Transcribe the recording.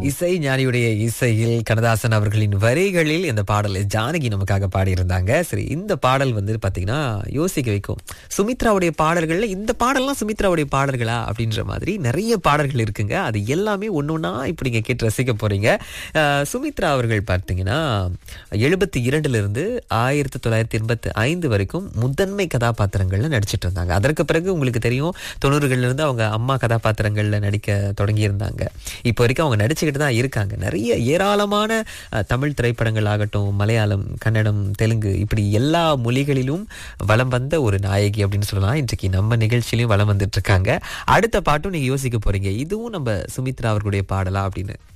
இசை ஞானியுடைய இசையில் கண்ணதாசன் அவர்களின் வரிகளில் இந்த பாடலை ஜானகி நமக்காக பாடியிருந்தாங்க சரி இந்த பாடல் வந்து பாத்தீங்கன்னா யோசிக்க வைக்கும் சுமித்ராவுடைய பாடல்கள்ல இந்த பாடல்லாம் சுமித்ராவுடைய பாடல்களா அப்படின்ற மாதிரி நிறைய பாடல்கள் இருக்குங்க அது எல்லாமே ஒன்னொன்னா இப்ப நீங்க கேட்டு ரசிக்க போறீங்க அஹ், சுமித்ரா அவர்கள் பார்த்தீங்கன்னா எழுபத்தி இரண்டுல இருந்து ஆயிரத்தி தொள்ளாயிரத்தி எண்பத்தி ஐந்து வரைக்கும் முதன்மை கதாபாத்திரங்கள்ல நடிச்சிட்டு இருந்தாங்க அதற்கு பிறகு உங்களுக்கு தெரியும் தொண்ணூறுகள்ல இருந்து அவங்க அம்மா கதாபாத்திரங்கள்ல நடிக்க தொடங்கி இருந்தாங்க இப்போ வரைக்கும் அவங்க நடிச்சுக்கிட்டு தான் இருக்காங்க நிறைய ஏராளமான அஹ், தமிழ் திரைப்படங்கள் ஆகட்டும் மலையாளம் கன்னடம் தெலுங்கு இப்படி எல்லா மொழிகளிலும் வலம் வந்த ஒரு நாயகி அப்படின்னு சொல்லலாம் இன்றைக்கு நம்ம நிகழ்ச்சியிலையும் வலம் வந்துட்டு இருக்காங்க அடுத்த பாட்டும் நீங்க யோசிக்க போறீங்க இதுவும் நம்ம சுமித்ரா அவர்களுடைய பாடலா அப்படின்னு